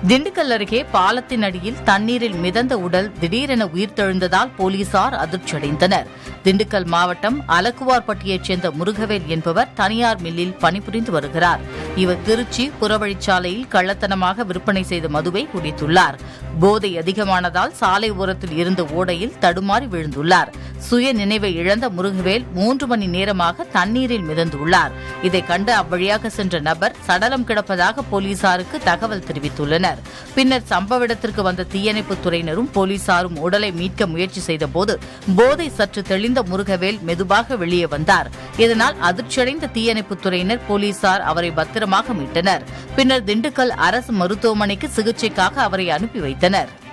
திண்டுக்கல் அருகே பாலத்தின் அடியில் தண்ணீரில் மிதந்த உடல் திடீரென உயிர்த்தெழுந்ததால் போலீசார் அதிர்ச்சியடைந்தனர் திண்டுக்கல் மாவட்டம் அலக்குவார்பட்டியைச் சேர்ந்த முருகவேல் என்பவர் தனியார் மில்லில் பணிபுரிந்து வருகிறார் இவர் திருச்சி புறவழிச்சாலையில் கள்ளத்தனமாக விற்பனை செய்த மதுவை குடித்துள்ளார் போதை அதிகமானதால் சாலை ஓரத்தில் இருந்த ஓடையில் தடுமாறி விழுந்துள்ளார் சுய நினைவை இழந்த முருகவேல் மூன்று மணி நேரமாக தண்ணீரில் மிதந்துள்ளார் இதை கண்டு அவ்வழியாக சென்ற நபர் சடலம் கிடப்பதாக போலீசாருக்கு தகவல் தெரிவித்துள்ளனர் பின்னர் சம்பவ இடத்திற்கு வந்த தீயணைப்புத் துறையினரும் போலீசாரும் உடலை மீட்க முயற்சி செய்தபோது போதை சற்று தெளிந்த முருகவேல் மெதுவாக வெளியே வந்தார் இதனால் அதிர்ச்சியடைந்த தீயணைப்புத் துறையினர் போலீசார் அவரை பத்திரமாக மீட்டனர் பின்னர் திண்டுக்கல் அரசு மருத்துவமனைக்கு சிகிச்சைக்காக அவரை அனுப்பி வைத்தனர்